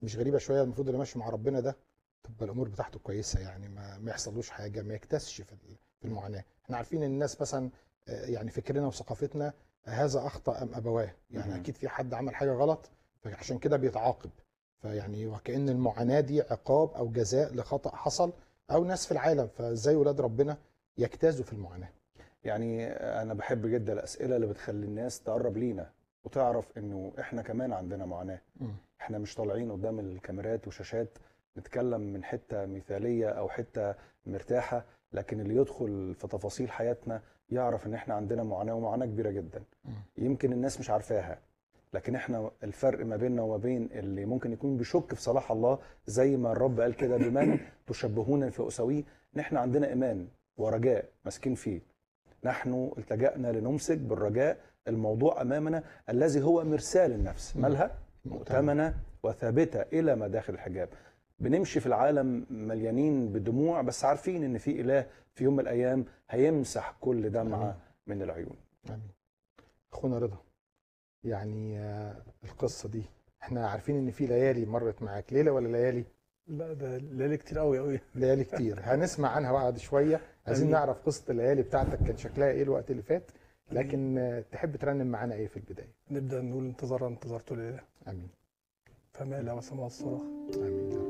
مش غريبه شويه المفروض اللي ماشي مع ربنا ده تبقى الامور بتاعته كويسه يعني ما, ما يحصلوش حاجه ما يكتسش في ال- في المعاناه احنا عارفين ان الناس مثلا آه، يعني فكرنا وثقافتنا هذا اخطا ام ابواه يعني مهم. اكيد في حد عمل حاجه غلط فعشان كده بيتعاقب فيعني وكأن المعاناة دي عقاب أو جزاء لخطأ حصل أو ناس في العالم فإزاي ولاد ربنا يجتازوا في المعاناة يعني انا بحب جدا الاسئله اللي بتخلي الناس تقرب لينا وتعرف انه احنا كمان عندنا معاناه مم. احنا مش طالعين قدام الكاميرات وشاشات نتكلم من حته مثاليه او حته مرتاحه لكن اللي يدخل في تفاصيل حياتنا يعرف ان احنا عندنا معاناه ومعاناه كبيره جدا مم. يمكن الناس مش عارفاها لكن احنا الفرق ما بيننا وما بين اللي ممكن يكون بيشك في صلاح الله زي ما الرب قال كده بمن تشبهون في اساويه ان احنا عندنا ايمان ورجاء ماسكين فيه نحن التجأنا لنمسك بالرجاء الموضوع امامنا الذي هو مرسال النفس مم. مالها مؤتمنه وثابته الى مداخل الحجاب بنمشي في العالم مليانين بدموع بس عارفين ان في اله في يوم من الايام هيمسح كل دمعه آمين. من العيون آمين أخونا رضا يعني آه، القصة دي احنا عارفين إن في ليالي مرت معاك ليلة ولا ليالي؟ لا ده ليالي كتير قوي قوي ليالي كتير هنسمع عنها بعد شوية عايزين آمين. نعرف قصة الليالي بتاعتك كان شكلها إيه الوقت اللي فات لكن آه، تحب ترنم معانا إيه في البداية؟ نبدا نقول انتظار انتظرت لله آمين فمال وسمع الصراخ آمين